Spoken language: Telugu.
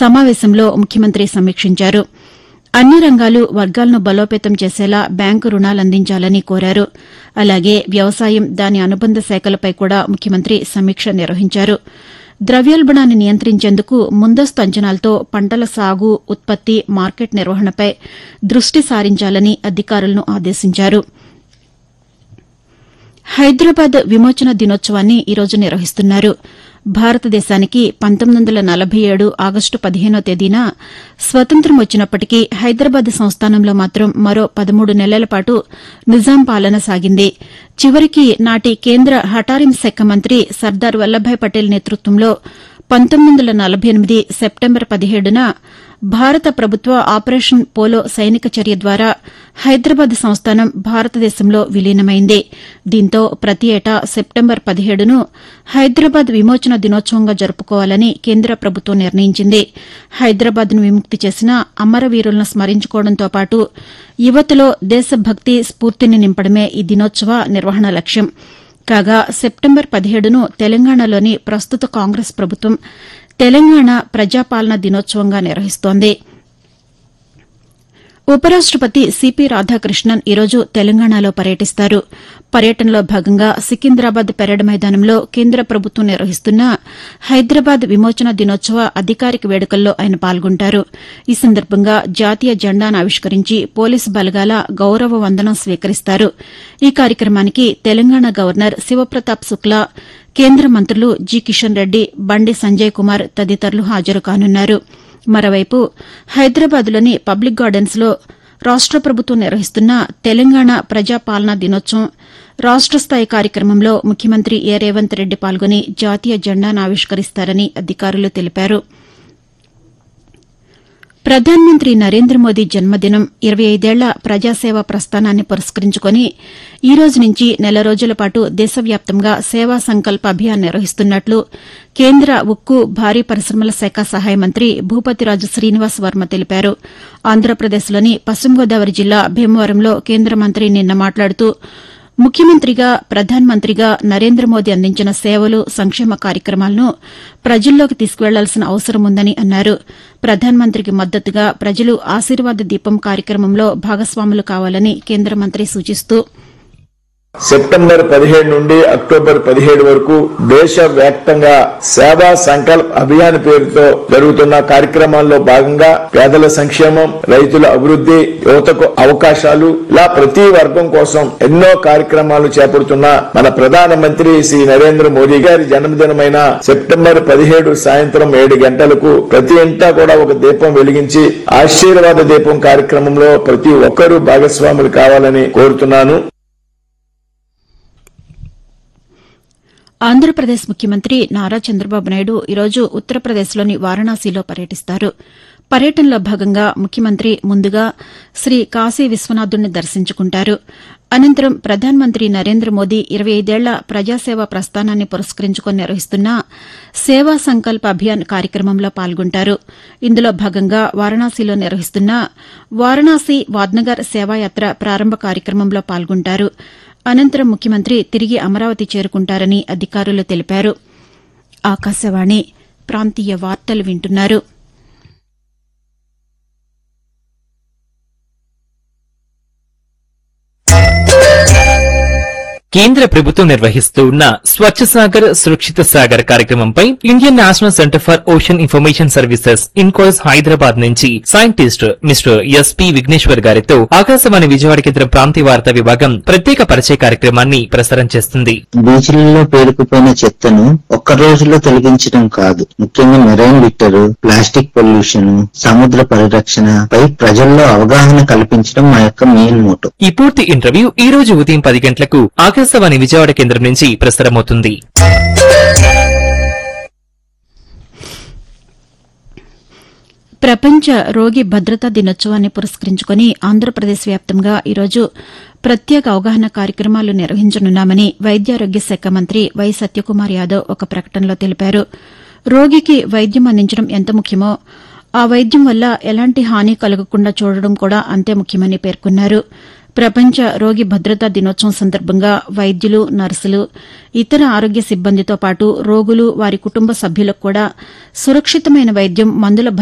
సమావేశంలో ముఖ్యమంత్రి సమీక్షించారు అన్ని రంగాలు వర్గాలను బలోపేతం చేసేలా బ్యాంకు రుణాలందించాలని కోరారు అలాగే వ్యవసాయం దాని అనుబంధ శాఖలపై కూడా ముఖ్యమంత్రి సమీక్ష నిర్వహించారు ద్రవ్యోల్బణాన్ని నియంత్రించేందుకు ముందస్తు అంచనాలతో పంటల సాగు ఉత్పత్తి మార్కెట్ నిర్వహణపై దృష్టి సారించాలని అధికారులను ఆదేశించారు హైదరాబాద్ విమోచన దినోత్సవాన్ని ఈరోజు నిర్వహిస్తున్నారు భారతదేశానికి పంతొమ్మిది వందల నలభై ఏడు ఆగస్టు పదిహేనో తేదీన స్వతంత్రం వచ్చినప్పటికీ హైదరాబాద్ సంస్థానంలో మాత్రం మరో పదమూడు నెలల పాటు నిజాం పాలన సాగింది చివరికి నాటి కేంద్ర హఠారిం శాఖ మంత్రి సర్దార్ వల్లభాయ్ పటేల్ నేతృత్వంలో పంతొమ్మిది వందల నలభై ఎనిమిది సెప్టెంబర్ పదిహేడున భారత ప్రభుత్వ ఆపరేషన్ పోలో సైనిక చర్య ద్వారా హైదరాబాద్ సంస్థానం భారతదేశంలో విలీనమైంది దీంతో ప్రతి ఏటా సెప్టెంబర్ పదిహేడును హైదరాబాద్ విమోచన దినోత్సవంగా జరుపుకోవాలని కేంద్ర ప్రభుత్వం నిర్ణయించింది హైదరాబాద్ను విముక్తి చేసిన అమరవీరులను స్మరించుకోవడంతో పాటు యువతలో దేశభక్తి స్ఫూర్తిని నింపడమే ఈ దినోత్సవ నిర్వహణ లక్ష్యం కాగా సెప్టెంబర్ పదిహేడును తెలంగాణలోని ప్రస్తుత కాంగ్రెస్ ప్రభుత్వం తెలంగాణ ప్రజాపాలన దినోత్సవంగా నిర్వహిస్తోంది ఉపరాష్టపతి సిపి రాధాకృష్ణన్ ఈరోజు తెలంగాణలో పర్యటిస్తారు పర్యటనలో భాగంగా సికింద్రాబాద్ పెరేడ్ మైదానంలో కేంద్ర ప్రభుత్వం నిర్వహిస్తున్న హైదరాబాద్ విమోచన దినోత్సవ అధికారిక వేడుకల్లో ఆయన పాల్గొంటారు ఈ సందర్భంగా జాతీయ జెండాను ఆవిష్కరించి పోలీసు బలగాల గౌరవ వందనం స్వీకరిస్తారు ఈ కార్యక్రమానికి తెలంగాణ గవర్నర్ శివప్రతాప్ శుక్లా కేంద్ర మంత్రులు జి కిషన్ రెడ్డి బండి సంజయ్ కుమార్ తదితరులు హాజరు కానున్నారు మరోవైపు హైదరాబాద్లోని పబ్లిక్ గార్డెన్స్లో రాష్ట ప్రభుత్వం నిర్వహిస్తున్న తెలంగాణ ప్రజాపాలనా దినోత్సవం రాష్ట స్థాయి కార్యక్రమంలో ముఖ్యమంత్రి ఏ రేవంత్ రెడ్డి పాల్గొని జాతీయ జెండాను ఆవిష్కరిస్తారని అధికారులు తెలిపారు ప్రధానమంత్రి నరేంద్ర మోదీ జన్మదినం ఇరవై ఐదేళ్ల ప్రజాసేవ ప్రస్థానాన్ని పురస్కరించుకుని ఈ రోజు నుంచి నెల రోజుల పాటు దేశవ్యాప్తంగా సేవా సంకల్ప అభియాన్ నిర్వహిస్తున్నట్లు కేంద్ర ఉక్కు భారీ పరిశ్రమల శాఖ సహాయ మంత్రి భూపతిరాజు శ్రీనివాస్ వర్మ తెలిపారు ఆంధ్రప్రదేశ్లోని పశ్చిమ గోదావరి జిల్లా భీమవరంలో కేంద్ర మంత్రి నిన్న మాట్లాడుతూ ముఖ్యమంత్రిగా ప్రధానమంత్రిగా నరేంద్ర మోదీ అందించిన సేవలు సంక్షేమ కార్యక్రమాలను ప్రజల్లోకి తీసుకువెళ్లాల్సిన అవసరం ఉందని అన్నారు ప్రధానమంత్రికి మద్దతుగా ప్రజలు ఆశీర్వాద దీపం కార్యక్రమంలో భాగస్వాములు కావాలని కేంద్ర మంత్రి సూచిస్తూ సెప్టెంబర్ పదిహేడు నుండి అక్టోబర్ పదిహేడు వరకు దేశ వ్యాప్తంగా సేవా సంకల్ప్ అభియాన్ పేరుతో జరుగుతున్న కార్యక్రమాల్లో భాగంగా పేదల సంక్షేమం రైతుల అభివృద్ది యువతకు అవకాశాలు ఇలా ప్రతి వర్గం కోసం ఎన్నో కార్యక్రమాలు చేపడుతున్న మన ప్రధానమంత్రి శ్రీ నరేంద్ర మోదీ గారి జన్మదినమైన సెప్టెంబర్ పదిహేడు సాయంత్రం ఏడు గంటలకు ప్రతి ఇంటా కూడా ఒక దీపం వెలిగించి ఆశీర్వాద దీపం కార్యక్రమంలో ప్రతి ఒక్కరూ భాగస్వాములు కావాలని కోరుతున్నాను ఆంధ్రప్రదేశ్ ముఖ్యమంత్రి నారా చంద్రబాబు నాయుడు ఈరోజు ఉత్తరప్రదేశ్లోని వారణాసిలో పర్యటిస్తారు పర్యటనలో భాగంగా ముఖ్యమంత్రి ముందుగా శ్రీ కాశీ విశ్వనాథుడిని దర్శించుకుంటారు అనంతరం ప్రధానమంత్రి నరేంద్ర మోదీ ఇరవై ఐదేళ్ల ప్రజాసేవ ప్రస్థానాన్ని పురస్కరించుకుని నిర్వహిస్తున్న సేవా సంకల్ప అభియాన్ కార్యక్రమంలో పాల్గొంటారు ఇందులో భాగంగా వారణాసిలో నిర్వహిస్తున్న వారణాసి వాద్నగర్ సేవాయాత్ర ప్రారంభ కార్యక్రమంలో పాల్గొంటారు అనంతరం ముఖ్యమంత్రి తిరిగి అమరావతి చేరుకుంటారని అధికారులు తెలిపారు ఆకాశవాణి ప్రాంతీయ వార్తలు వింటున్నారు కేంద్ర ప్రభుత్వం నిర్వహిస్తూ ఉన్న స్వచ్ఛ సాగర్ సురక్షిత సాగర్ కార్యక్రమంపై Indian national centre for ocean information services INCOIS Hyderabad నుంచి సైంటిస్ట్ మిస్టర్ ఎస్పి విఘ్నేశ్వర్ గారితో ఆకాశవాణి విజయవాడ కేంద్ర ప్రాంతీయ వార్తా విభాగం ప్రత్యేక పరిచయ కార్యక్రమాన్ని ప్రసారం చేస్తుంది బీచ్లలో పేరుకుపోయిన చెత్తను ఒక్క రోజులో తొలగించడం కాదు ముఖ్యంగా మెరైన్ లిటర్ ప్లాస్టిక్ పొల్యూషన్ సముద్ర పరిరక్షణ పై ప్రజల్లో అవగాహన కల్పించడం మా యొక్క మెయిన్ మోటో ఈ పూర్తి ఇంటర్వ్యూ ఈ రోజు ఉదయం పది గంటలకు ఆకాశవాణి విజయవాడ కేంద్రం నుంచి ప్రసారమవుతుంది ప్రపంచ రోగి భద్రతా దినోత్సవాన్ని పురస్కరించుకుని ఆంధ్రప్రదేశ్ వ్యాప్తంగా ఈరోజు ప్రత్యేక అవగాహన కార్యక్రమాలు నిర్వహించనున్నామని వైద్యారోగ్య శాఖ మంత్రి వై సత్యకుమార్ యాదవ్ ఒక ప్రకటనలో తెలిపారు రోగికి వైద్యం అందించడం ఎంత ముఖ్యమో ఆ వైద్యం వల్ల ఎలాంటి హాని కలగకుండా చూడడం కూడా అంతే ముఖ్యమని పేర్కొన్నారు ప్రపంచ రోగి భద్రతా దినోత్సవం సందర్భంగా వైద్యులు నర్సులు ఇతర ఆరోగ్య సిబ్బందితో పాటు రోగులు వారి కుటుంబ సభ్యులకు కూడా సురక్షితమైన వైద్యం మందుల